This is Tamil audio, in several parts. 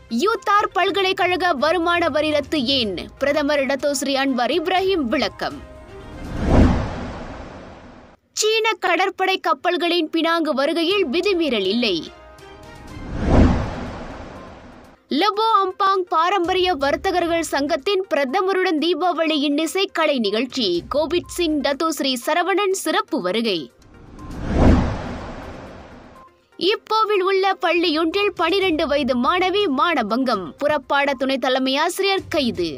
யூத்தார் பல்கலைக்கழக வருமான வரி ரத்து ஏன் பிரதமர் டத்தோஸ்ரீ அன்வர் இப்ராஹிம் விளக்கம் சீன கடற்படை கப்பல்களின் பினாங்கு வருகையில் விதிமீறல் இல்லை லபோ அம்பாங் பாரம்பரிய வர்த்தகர்கள் சங்கத்தின் பிரதமருடன் தீபாவளி இன்னிசை கலை நிகழ்ச்சி கோபித் சிங் டத்தோஸ்ரீ சரவணன் சிறப்பு வருகை இப்போவில் உள்ள பள்ளியொன்றில் பனிரெண்டு வயது மாணவி மானபங்கம் புறப்பாட துணை தலைமை ஆசிரியர் கைது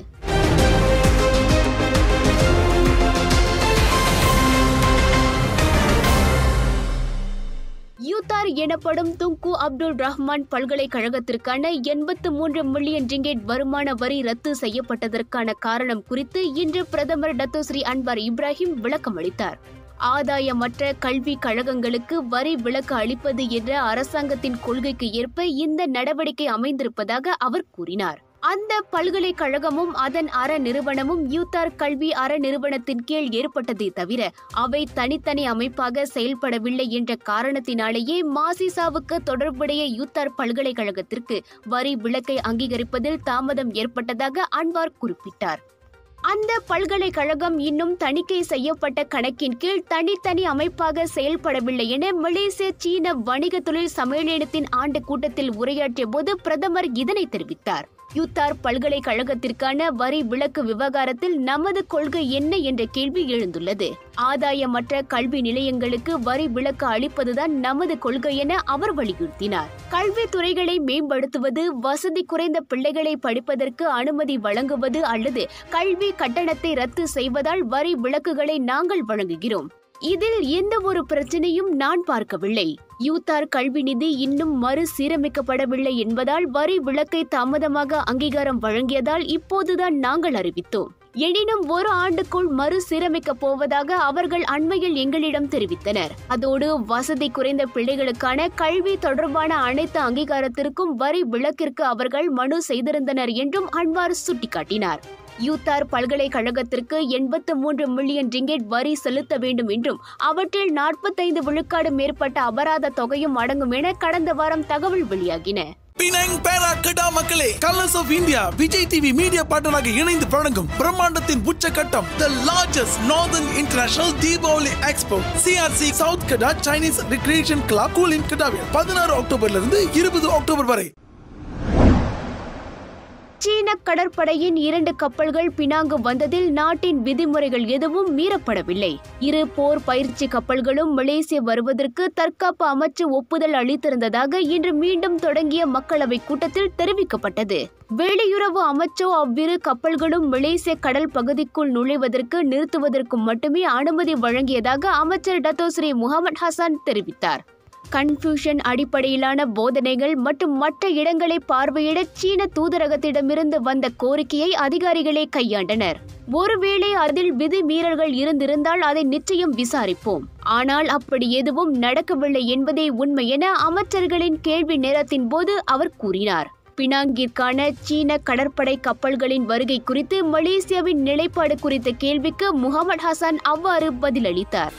யூத்தார் எனப்படும் துங்கு அப்துல் ரஹ்மான் பல்கலைக்கழகத்திற்கான எண்பத்து மூன்று மில்லியன் ரிங்கெட் வருமான வரி ரத்து செய்யப்பட்டதற்கான காரணம் குறித்து இன்று பிரதமர் டத்தோஸ்ரீ அன்வார் இப்ராஹிம் விளக்கம் அளித்தார் ஆதாயமற்ற கல்வி கழகங்களுக்கு வரி விலக்கு அளிப்பது என்ற அரசாங்கத்தின் கொள்கைக்கு ஏற்ப இந்த நடவடிக்கை அமைந்திருப்பதாக அவர் கூறினார் அந்த பல்கலைக்கழகமும் அதன் அற நிறுவனமும் யூத்தார் கல்வி அற நிறுவனத்தின் கீழ் ஏற்பட்டதே தவிர அவை தனித்தனி அமைப்பாக செயல்படவில்லை என்ற காரணத்தினாலேயே மாசிசாவுக்கு தொடர்புடைய யூத்தார் பல்கலைக்கழகத்திற்கு வரி விலக்கை அங்கீகரிப்பதில் தாமதம் ஏற்பட்டதாக அன்வார் குறிப்பிட்டார் அந்த பல்கலைக்கழகம் இன்னும் தணிக்கை செய்யப்பட்ட கணக்கின் கீழ் தனித்தனி அமைப்பாக செயல்படவில்லை என மலேசிய சீன வணிக தொழில் சம்மேளனத்தின் ஆண்டு கூட்டத்தில் உரையாற்றிய போது பிரதமர் இதனை தெரிவித்தார் யூத்தார் பல்கலைக்கழகத்திற்கான வரி விலக்கு விவகாரத்தில் நமது கொள்கை என்ன என்ற கேள்வி எழுந்துள்ளது ஆதாயமற்ற கல்வி நிலையங்களுக்கு வரி விலக்கு அளிப்பதுதான் நமது கொள்கை என அவர் வலியுறுத்தினார் கல்வி துறைகளை மேம்படுத்துவது வசதி குறைந்த பிள்ளைகளை படிப்பதற்கு அனுமதி வழங்குவது அல்லது கல்வி கட்டணத்தை ரத்து செய்வதால் வரி விலக்குகளை நாங்கள் வழங்குகிறோம் இதில் எந்த ஒரு பிரச்சனையும் நான் பார்க்கவில்லை யூத்தார் கல்வி நிதி இன்னும் மறு சீரமைக்கப்படவில்லை என்பதால் வரி விலக்கை தாமதமாக அங்கீகாரம் வழங்கியதால் இப்போதுதான் நாங்கள் அறிவித்தோம் எனினும் ஒரு ஆண்டுக்குள் மறு சீரமைக்கப் போவதாக அவர்கள் அண்மையில் எங்களிடம் தெரிவித்தனர் அதோடு வசதி குறைந்த பிள்ளைகளுக்கான கல்வி தொடர்பான அனைத்து அங்கீகாரத்திற்கும் வரி விலக்கிற்கு அவர்கள் மனு செய்திருந்தனர் என்றும் அன்வார் சுட்டிக்காட்டினார் யூத்தார் பல்கலைக்கழகத்திற்கு எண்பத்து மூன்று மில்லியன் ரிங்கெட் வரி செலுத்த வேண்டும் என்றும் அவற்றில் நாற்பத்தைந்து விழுக்காடு மேற்பட்ட அபராத தொகையும் அடங்கும் என கடந்த வாரம் தகவல் வெளியாகின பினாங் பேரா கடா மக்களே colours of India Vijay TV media பார்ட்னராக இணைந்து வழங்கும் பிரம்மாண்டத்தின் உச்சகட்டம் the largest northern international Deepavali expo CRC south Kedah Chinese recreation club கூலின் கடாவில் பதினாறு அக்டோபர்ல இருந்து இருபது அக்டோபர் வரை சீன கடற்படையின் இரண்டு கப்பல்கள் பினாங்கு வந்ததில் நாட்டின் விதிமுறைகள் எதுவும் மீறப்படவில்லை இரு போர் பயிற்சி கப்பல்களும் மலேசிய வருவதற்கு தற்காப்பு அமைச்சு ஒப்புதல் அளித்திருந்ததாக இன்று மீண்டும் தொடங்கிய மக்களவை கூட்டத்தில் தெரிவிக்கப்பட்டது வெளியுறவு அமைச்சோ அவ்விரு கப்பல்களும் மலேசிய கடல் பகுதிக்குள் நுழைவதற்கு நிறுத்துவதற்கும் மட்டுமே அனுமதி வழங்கியதாக அமைச்சர் டத்தோஸ்ரீ முகமது ஹசான் தெரிவித்தார் கன்ஃபியூஷன் அடிப்படையிலான போதனைகள் மற்றும் மற்ற இடங்களை பார்வையிட சீன தூதரகத்திடமிருந்து வந்த கோரிக்கையை அதிகாரிகளே கையாண்டனர் ஒருவேளை அதில் விதி மீறல்கள் இருந்திருந்தால் அதை நிச்சயம் விசாரிப்போம் ஆனால் அப்படி எதுவும் நடக்கவில்லை என்பதே உண்மை என அமைச்சர்களின் கேள்வி நேரத்தின் போது அவர் கூறினார் பினாங்கிற்கான சீன கடற்படை கப்பல்களின் வருகை குறித்து மலேசியாவின் நிலைப்பாடு குறித்த கேள்விக்கு முகமது ஹசான் அவ்வாறு பதிலளித்தார்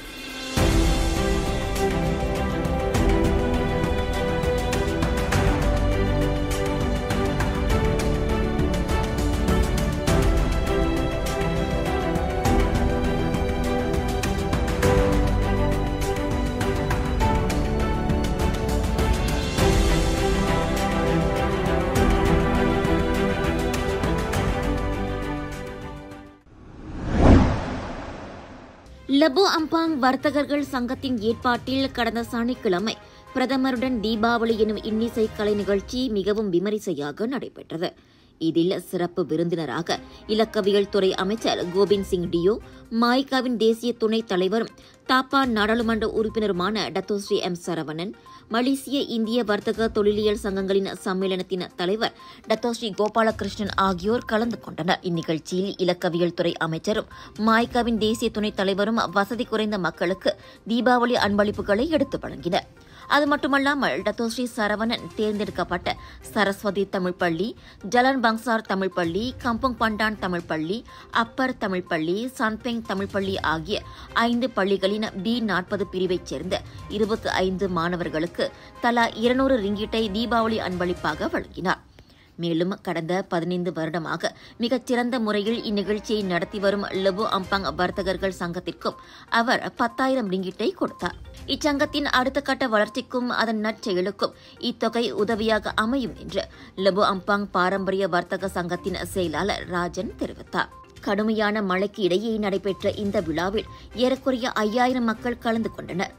லபோ அம்பாங் வர்த்தகர்கள் சங்கத்தின் ஏற்பாட்டில் கடந்த சனிக்கிழமை பிரதமருடன் தீபாவளி எனும் இன்னிசை கலை நிகழ்ச்சி மிகவும் விமரிசையாக நடைபெற்றது இதில் சிறப்பு விருந்தினராக இலக்கவியல் துறை அமைச்சர் கோபிந்த் சிங் டியோ மாய்காவின் தேசிய துணைத் தலைவரும் தாப்பா நாடாளுமன்ற உறுப்பினருமான டத்தோஸ்ரீ எம் சரவணன் மலேசிய இந்திய வர்த்தக தொழிலியல் சங்கங்களின் சம்மேளனத்தின் தலைவர் டத்தோஸ்ரீ கோபாலகிருஷ்ணன் ஆகியோர் கலந்து கொண்டனர் இந்நிகழ்ச்சியில் இலக்கவியல் துறை அமைச்சரும் மாய்காவின் தேசிய துணைத் தலைவரும் வசதி குறைந்த மக்களுக்கு தீபாவளி அன்பளிப்புகளை எடுத்து வழங்கினர் அது மட்டுமல்லாமல் டத்தோஸ்ரீ சரவணன் தேர்ந்தெடுக்கப்பட்ட சரஸ்வதி தமிழ் பள்ளி ஜலன் பங்சார் தமிழ் பள்ளி கம்பங் பண்டான் தமிழ் பள்ளி அப்பர் தமிழ் பள்ளி சன்பெங் தமிழ் பள்ளி ஆகிய ஐந்து பள்ளிகளின் பி நாற்பது பிரிவைச் சேர்ந்த இருபத்தி ஐந்து மாணவர்களுக்கு தலா இருநூறு ரிங்கிட்டை தீபாவளி அன்பளிப்பாக வழங்கினார் மேலும் கடந்த பதினைந்து வருடமாக மிகச்சிறந்த முறையில் இந்நிகழ்ச்சியை நடத்தி வரும் லெபு அம்பாங் வர்த்தகர்கள் சங்கத்திற்கும் அவர் பத்தாயிரம் ரிங்கிட்டை கொடுத்தார் இச்சங்கத்தின் அடுத்த கட்ட வளர்ச்சிக்கும் அதன் நற்செயலுக்கும் இத்தொகை உதவியாக அமையும் என்று லெபு அம்பாங் பாரம்பரிய வர்த்தக சங்கத்தின் செயலாளர் ராஜன் தெரிவித்தார் கடுமையான மழைக்கு இடையே நடைபெற்ற இந்த விழாவில் ஏறக்குறைய ஐயாயிரம் மக்கள் கலந்து கொண்டனர்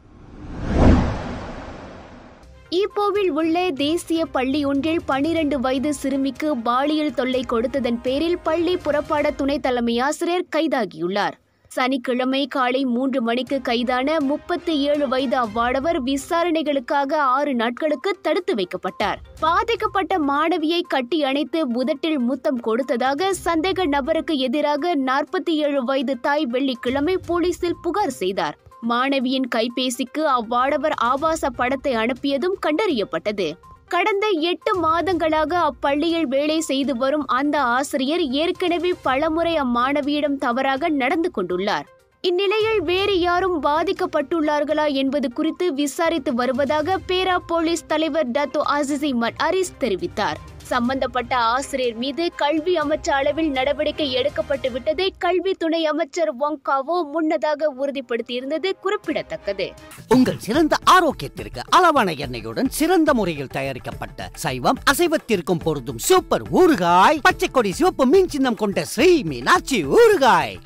ஈப்போவில் உள்ள தேசிய பள்ளி ஒன்றில் பனிரண்டு வயது சிறுமிக்கு பாலியல் தொல்லை கொடுத்ததன் பேரில் பள்ளி புறப்பாட துணை தலைமை ஆசிரியர் கைதாகியுள்ளார் சனிக்கிழமை காலை மூன்று மணிக்கு கைதான முப்பத்தி ஏழு வயது அவ்வாடவர் விசாரணைகளுக்காக ஆறு நாட்களுக்கு தடுத்து வைக்கப்பட்டார் பாதிக்கப்பட்ட மாணவியை கட்டி அணைத்து புதட்டில் முத்தம் கொடுத்ததாக சந்தேக நபருக்கு எதிராக நாற்பத்தி ஏழு வயது தாய் வெள்ளிக்கிழமை போலீசில் புகார் செய்தார் மாணவியின் கைபேசிக்கு அவ்வாடவர் ஆபாச படத்தை அனுப்பியதும் கண்டறியப்பட்டது கடந்த எட்டு மாதங்களாக அப்பள்ளியில் வேலை செய்து வரும் அந்த ஆசிரியர் ஏற்கனவே பலமுறை அம்மாணவியிடம் தவறாக நடந்து கொண்டுள்ளார் இந்நிலையில் வேறு யாரும் பாதிக்கப்பட்டுள்ளார்களா என்பது குறித்து விசாரித்து வருவதாக பேரா போலீஸ் தலைவர் டத்தோ அசிசி மட் அரிஸ் தெரிவித்தார் சம்பந்தப்பட்ட ஆசிரியர் மீது கல்வி அமைச்ச அளவில் நடவடிக்கை எடுக்கப்பட்டு விட்டதை கல்வி துணை அமைச்சர் வங்காவோ முன்னதாக உறுதிப்படுத்தியிருந்தது குறிப்பிடத்தக்கது உங்கள் சிறந்த ஆரோக்கியத்திற்கு அளவான எண்ணெயுடன் சிறந்த முறையில் தயாரிக்கப்பட்ட சைவம் அசைவத்திற்கும் பொருந்தும் சூப்பர் ஊறுகாய் பச்சை கொடி சிவப்பு மீன் சின்னம் கொண்ட ஸ்ரீ மீனாட்சி ஊறுகாய்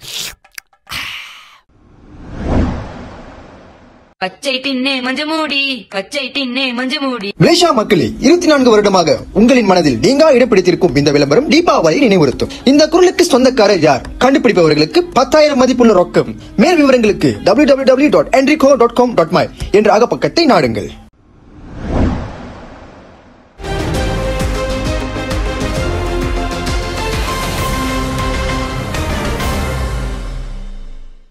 பச்சை தின்னே மஞ்ச மூடி பச்சை தின்னே மஞ்ச மூடி மலேசியா மக்களே இருபத்தி நான்கு வருடமாக உங்களின் மனதில் நீங்கா இடம் பிடித்திருக்கும் இந்த விளம்பரம் தீபாவளி நினைவுறுத்தும் இந்த குரலுக்கு சொந்தக்காரர் யார் கண்டுபிடிப்பவர்களுக்கு பத்தாயிரம் மதிப்புள்ள ரொக்கம் மேல் விவரங்களுக்கு www.enrico.com.my என்ற அகப்பக்கத்தை நாடுங்கள்